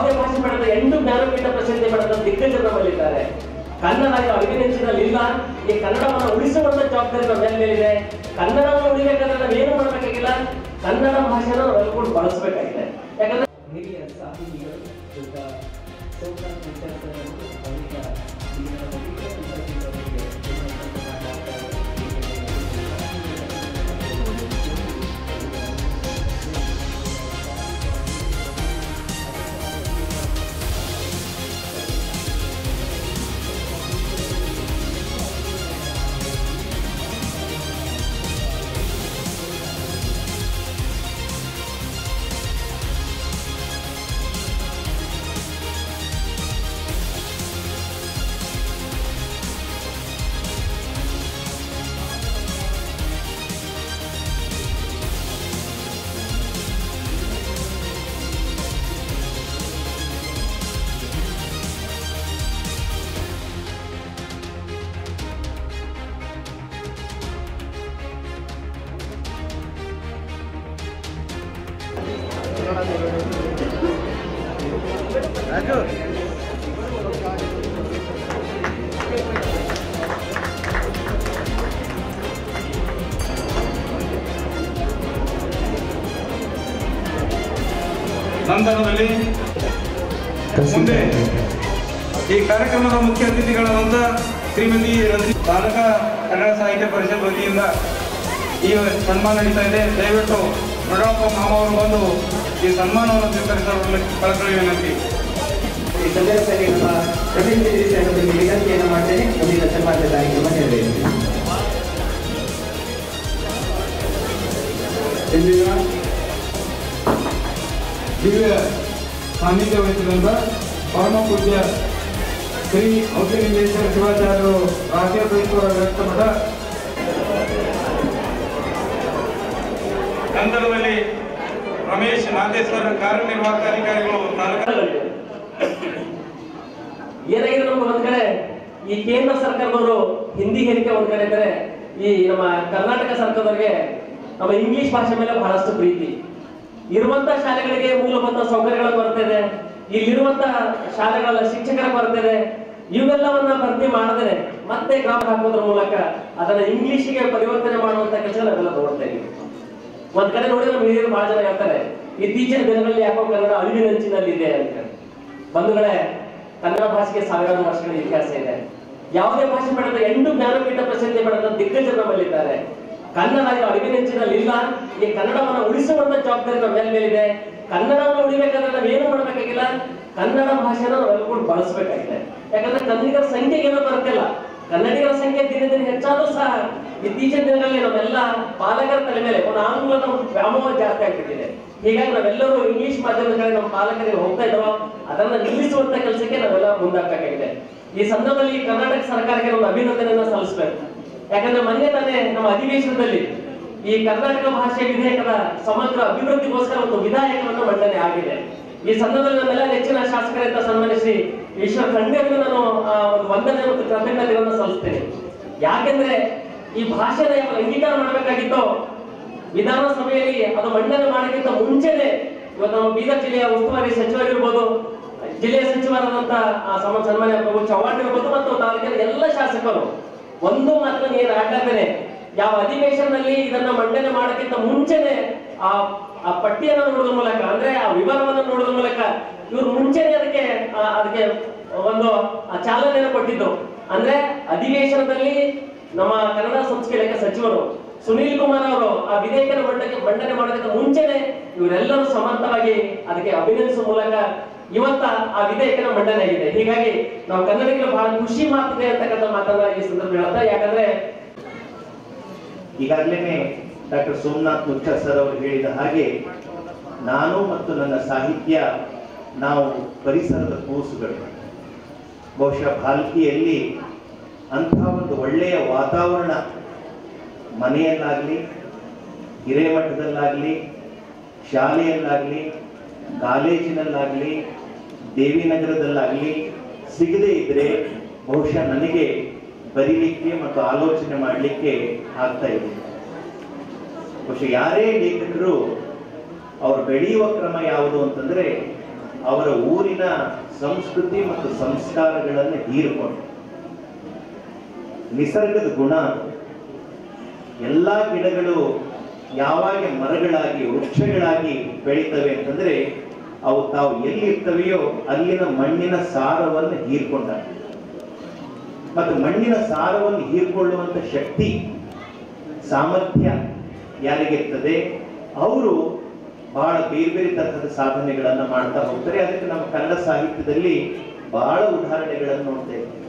ಯಾವುದೇ ಭಾಷೆ ಪಡೆದ ಎಂಟು ಜ್ಞಾನಪೀಠ ಪ್ರಶಸ್ತಿ ಪಡೆದ ದಿಗ್ಗಜರು ನಮ್ಮಲ್ಲಿದ್ದಾರೆ ಕನ್ನಡ ಅಳಿವಿನೆಂಚಿನಲ್ಲಿ ಇಲ್ಲ ಈ ಕನ್ನಡವನ್ನು ಉಳಿಸುವಂತ ಜವಾಬ್ದಾರಿ ನಮ್ಮ ಮೇಲೆ ಮೇಲಿದೆ ಕನ್ನಡವನ್ನು ಉಳಿಬೇಕಾದ್ರೆ ನಾವು ಏನು ಮಾಡಬೇಕಾಗಿಲ್ಲ ಕನ್ನಡ ಭಾಷೆನ ನಾವು ಎಲ್ಕೊಂಡು ಬಳಸಬೇಕಾಗಿದೆ ಯಾಕಂದ್ರೆ ಹಿರಿಯ ಸಾಹಿತಿಗಳು ದೊಡ್ಡ ಸೋಮನಾಥ್ ವಿಚಾರಗಳನ್ನು ಅವರಿಗೆ ಇಲ್ಲಿನ ಬಹುತೇಕ ವಿದ್ಯಾರ್ಥಿಗಳಿಗೆ ನಂತರದಲ್ಲಿ ಮುಂದೆ ಈ ಕಾರ್ಯಕ್ರಮದ ಮುಖ್ಯ ಅತಿಥಿಗಳಾದಂಥ ಶ್ರೀಮತಿ ರಜನಿ ತಾಲೂಕಾ ಕನ್ನಡ ಸಾಹಿತ್ಯ ಪರಿಷತ್ ವತಿಯಿಂದ ಈ ಸನ್ಮಾನ ನಡೀತಾ ಇದೆ ದಯವಿಟ್ಟು ದೊಡ್ಡಪ್ಪ ಮಾಮ ಅವರು ಬಂದು ಈ ಸನ್ಮಾನವನ್ನು ಸ್ವೀಕರಿಸಲು ಕಳಕಳಿ ವಿನಂತಿ ಈ ಸಂದರ್ಭದಲ್ಲಿ ನಮ್ಮ ರಮೇಶ್ ಚಂದ್ರಿ ಸರ್ ಅವರಿಗೆ ವಿನಂತಿಯನ್ನು ಮಾಡ್ತೇನೆ ಮುಂದಿನ ಸನ್ಮಾನದ ಕಾರ್ಯಕ್ರಮ ನೆರವೇರಿಸಿ ಇಂದಿನ ದಿವ್ಯ ಸಾನ್ನಿಧ್ಯ ವಹಿಸಿದಂಥ ಪರಮ ಪೂಜ್ಯ ಶ್ರೀ ಔಷಧೇಶ್ವರ ಶಿವಾಚಾರ್ಯರು ರಾಷ್ಟ್ರೀಯ ಪರಿಸರ ವ್ಯಕ್ತಮಠ ನಂತರದಲ್ಲಿ ರಮೇಶ್ ನಾಥೇಶ್ವರ ಕಾರ್ಯನಿರ್ವಾಹಕ ಅಧಿಕಾರಿಗಳು ತಾಲೂಕು ಏನಾಗಿದೆ ನಮ್ಗೆ ಒಂದ್ ಕಡೆ ಈ ಕೇಂದ್ರ ಸರ್ಕಾರದವರು ಹಿಂದಿ ಹೇರಿಕೆ ಒಂದ್ ಕಡೆ ಇದ್ದಾರೆ ಈ ನಮ್ಮ ಕರ್ನಾಟಕ ಸರ್ಕಾರದವರಿಗೆ ನಮ್ಮ ಇಂಗ್ಲಿಷ್ ಭಾಷೆ ಮೇಲೆ ಬಹಳಷ್ಟು ಪ್ರೀತಿ ಇರುವಂತ ಶಾಲೆಗಳಿಗೆ ಮೂಲಭೂತ ಸೌಕರ್ಯಗಳ ಕೊರತೆ ಇದೆ ಇಲ್ಲಿರುವಂತ ಶಾಲೆಗಳ ಶಿಕ್ಷಕರ ಕೊರತೆ ಇದೆ ಇವೆಲ್ಲವನ್ನ ಭರ್ತಿ ಮಾಡದೆ ಮತ್ತೆ ಗ್ರಾಮ ಹಾಕೋದ್ರ ಮೂಲಕ ಅದನ್ನ ಇಂಗ್ಲಿಷ್ಗೆ ಪರಿವರ್ತನೆ ಮಾಡುವಂತ ಕೆಲಸ ನಾವೆಲ್ಲ ನೋಡ್ತಾ ಇದೀವಿ ಒಂದ್ ಕಡೆ ನೋಡಿ ನಮ್ಮ ಹಿರಿಯರು ಬಹಳ ಜನ ಹೇಳ್ತಾರೆ ಇತ್ತೀಚಿನ ದಿನಗಳಲ್ಲಿ ಯಾಕೋ ಕನ್ನಡ ಅಳಿವಿನಂಚಿನಲ್ಲಿ ಇದೆ ಅಂತ ಬಂಧುಗಳೇ ಕನ್ನಡ ಭಾಷೆಗೆ ಸಾವಿರಾರು ವರ್ಷಗಳ ಇತಿಹಾಸ ಇದೆ ಯಾವುದೇ ಭಾಷೆ ಪಡೆದ ಎಂಟು ಜ್ಞಾನಪೀಠ ಪ್ರಶಸ್ತಿ ಪಡೆದ ದಿಗ್ಗಜರು ನಮ್ಮಲ್ಲಿದ್ದಾರೆ ಕನ್ನಡ ಇದು ಅಳಿವಿನಂಚಿನಲ್ಲಿ ಇಲ್ಲ ಈ ಕನ್ನಡವನ್ನು ಉಳಿಸುವಂತ ಜವಾಬ್ದಾರಿ ನಮ್ಮ ಮೇಲೆ ಮೇಲಿದೆ ಕನ್ನಡವನ್ನು ಉಳಿಬೇಕಾದ್ರೆ ನಾವು ಏನು ಮಾಡಬೇಕಾಗಿಲ್ಲ ಕನ್ನಡ ಭಾಷೆನ ನಾವು ಎಲ್ಕೊಂಡು ಬಳಸಬೇಕಾಗಿದೆ ಯಾಕಂದ್ರೆ ಕನ್ನಡಿಗರ ಸಂಖ್ಯೆ ಏನೋ ಬರ್ತಿಲ್ಲ ಕನ್ನಡಿಗರ ಸಂಖ್ಯೆ ದಿನ ದಿನ ಹೆಚ್ಚಾದ್ರೂ ಸಹ ಇತ್ತೀಚಿನ ದಿನಗಳಲ್ಲಿ ನಮ್ಮೆಲ್ಲ ಪಾಲಕರ ತಲೆ ಮೇಲೆ ಒಂದು ಆಂಗ್ಲದ ಒಂದು ವ್ಯಾಮೋಹ ಜಾಸ್ತಿ ಆಗ್ಬಿಟ್ಟಿದೆ ಹೀಗಾಗಿ ನಾವೆಲ್ಲರೂ ಇಂಗ್ಲಿಷ್ ಮಾಧ್ಯಮದ ಕಡೆ ನಮ್ಮ ಪಾಲಕರಿಗೆ ಹೋಗ್ತಾ ಇದ್ದಾರೋ ಅದನ್ನ ನಿಲ್ಲಿಸುವಂತ ಕೆಲಸಕ್ಕೆ ನಾವೆಲ್ಲ ಮುಂದಾಗಬೇಕಾಗಿದೆ ಈ ಸಂದರ್ಭದಲ್ಲಿ ಕರ್ನಾಟಕ ಸರ್ಕಾರಕ್ಕೆ ಒಂದು ಅಭಿನಂದನೆಯನ್ನ ಸಲ್ಲಿಸಬೇಕು ಯಾಕಂದ್ರೆ ಮೊನ್ನೆ ತಾನೇ ನಮ್ಮ ಅಧಿವೇಶನದಲ್ಲಿ ಈ ಕರ್ನಾಟಕ ಭಾಷೆ ವಿಧೇಯಕದ ಸಮಗ್ರ ಅಭಿವೃದ್ಧಿಗೋಸ್ಕರ ಒಂದು ವಿಧಾಯಕವನ್ನು ಮಂಡನೆ ಆಗಿದೆ ಈ ಸಂದರ್ಭದಲ್ಲಿ ನಮ್ಮೆಲ್ಲ ನೆಚ್ಚಿನ ಶಾಸಕರಿಂದ ಸನ್ಮಾನಿಸಿ ಈಶ್ವರ್ ಖಂಡ್ರೆ ಅವರಿಗೆ ನಾನು ಆ, ಒಂದು ವಂದನೆ ಮತ್ತು ಕೃತಜ್ಞತೆಗಳನ್ನು ಸಲ್ಲಿಸ್ತೇನೆ ಯಾಕೆಂದ್ರೆ ಈ ಭಾಷೆನ ಯಾವ ಅಂಗೀಕಾರ ಮಾಡಬೇಕಾಗಿತ್ತೋ ವಿಧಾನಸಭೆಯಲ್ಲಿ ಅದು ಮಂಡನೆ ಮಾಡೋಕ್ಕಿಂತ ಮುಂಚೆನೆ ಇವತ್ತು ನಮ್ಮ ಬೀದರ್ ಜಿಲ್ಲೆಯ ಉಸ್ತುವಾರಿ ಸಚಿವರಿರ್ಬೋದು ಜಿಲ್ಲೆಯ ಸಚಿವರಾದಂತ ಆ ಸಮ ಸನ್ಮಾನ್ಯ ಪ್ರಭು ಚವ್ಹಾಣ್ ಇರ್ಬೋದು ಮತ್ತು ತಾಲೂಕಿನ ಎಲ್ಲ ಶಾಸಕರು ಒಂದು ಮಾತನ್ನು ಏನು ಆಡ್ಲಾರ್ದೇನೆ ಯಾವ ಅಧಿವೇಶನದಲ್ಲಿ ಇದನ್ನ ಮಂಡನೆ ಮಾಡೋಕ್ಕಿಂತ ಮುಂಚೆನೆ ಆ ಆ ಪಟ್ಟಿಯನ್ನು ನೋಡೋದ್ರ ಮೂಲಕ ಅಂದ್ರೆ ಆ ವಿವರವನ್ನು ನೋಡೋದ್ರ ಮೂಲಕ ಇವ್ರು ಮುಂಚೆನೆ ಅದಕ್ಕೆ ಆ, ಅದಕ್ಕೆ ಒಂದು ಆ ಚಾಲನೆಯನ್ನು ಕೊಟ್ಟಿದ್ದು ಅಂದ್ರೆ ಅಧಿವೇಶನದಲ್ಲಿ ನಮ್ಮ ಕನ್ನಡ ಸಂಸ್ಕೃತಿ ಇಲಾಖೆ ಸಚಿವರು ಸುನೀಲ್ ಕುಮಾರ್ ಅವರು ಆ ವಿಧೇಯಕನ ಮಂಡನೆ ಮಂಡನೆ ಮಾಡೋದಕ್ಕೆ ಮುಂಚೆನೆ ಇವರೆಲ್ಲರೂ ಸಮರ್ಥವಾಗಿ ಅದಕ್ಕೆ ಅಭಿನಂದಿಸುವ ಮೂಲಕ ಇವತ್ತ ಆ ವಿಧೇಯಕನ ಮಂಡನೆ ಆಗಿದೆ ಹೀಗಾಗಿ ನಾವು ಕನ್ನಡಿಗರು ಬಹಳ ಖುಷಿ ಮಾತಿದೆ ಅಂತಕ್ಕಂಥ ಮಾತನ್ನ ಈ ಸಂದರ್ಭ ಹೇಳ್ತಾ ಯಾಕಂದ್ರೆ ಈಗಾಗಲೇ ಡಾಕ್ಟರ್ ಸೋಮನಾಥ್ ಮುಚ್ಚ ಸರ್ ಅವರು ಹೇಳಿದ ಹಾಗೆ ನಾನು ಮತ್ತು ನನ್ನ ಸಾಹಿತ್ಯ ನಾವು ಪರಿಸರದ ಕೂಸುಗಳು ಬಹುಶಃ ಭಾಲ್ಕಿಯಲ್ಲಿ ಅಂಥ ಒಂದು ಒಳ್ಳೆಯ ವಾತಾವರಣ ಮನೆಯಲ್ಲಾಗಲಿ ಹಿರೇಮಠದಲ್ಲಾಗಲಿ ಶಾಲೆಯಲ್ಲಾಗಲಿ ಕಾಲೇಜಿನಲ್ಲಾಗಲಿ ದೇವಿನಗರದಲ್ಲಾಗಲಿ ಸಿಗದೇ ಇದ್ರೆ ಬಹುಶಃ ನನಗೆ ಬರೀಲಿಕ್ಕೆ ಮತ್ತು ಆಲೋಚನೆ ಮಾಡಲಿಕ್ಕೆ ಆಗ್ತಾ ಇದೆ ಬಹುಶಃ ಯಾರೇ ಲೇಖಕರು ಅವ್ರು ಬೆಳೆಯುವ ಕ್ರಮ ಯಾವುದು ಅಂತಂದ್ರೆ ಅವರ ಊರಿನ ಸಂಸ್ಕೃತಿ ಮತ್ತು ಸಂಸ್ಕಾರಗಳನ್ನು ಹೀರಿಕೊಂಡು ನಿಸರ್ಗದ ಗುಣ ಅದು. ಎಲ್ಲಾ ಗಿಡಗಳು ಯಾವಾಗ ಮರಗಳಾಗಿ ವೃಕ್ಷಗಳಾಗಿ ಬೆಳೀತವೆ ಅಂತಂದ್ರೆ ಅವು ತಾವು ಎಲ್ಲಿರ್ತವೆಯೋ ಅಲ್ಲಿನ ಮಣ್ಣಿನ ಸಾರವನ್ನು ಹೀರ್ಕೊಂಡ ಮತ್ತು ಮಣ್ಣಿನ ಸಾರವನ್ನು ಹೀರ್ಕೊಳ್ಳುವಂತ ಶಕ್ತಿ ಸಾಮರ್ಥ್ಯ ಯಾರಿಗಿರ್ತದೆ ಅವರು ಬಹಳ ಬೇರೆ ಬೇರೆ ತರಹದ ಸಾಧನೆಗಳನ್ನ ಮಾಡ್ತಾ ಹೋಗ್ತಾರೆ ಅದಕ್ಕೆ ನಮ್ಮ ಕನ್ನಡ ಸಾಹಿತ್ಯದಲ್ಲಿ ಬಹಳ ಉದಾಹರಣೆಗಳನ್ನು ನೋಡ್ತೇವೆ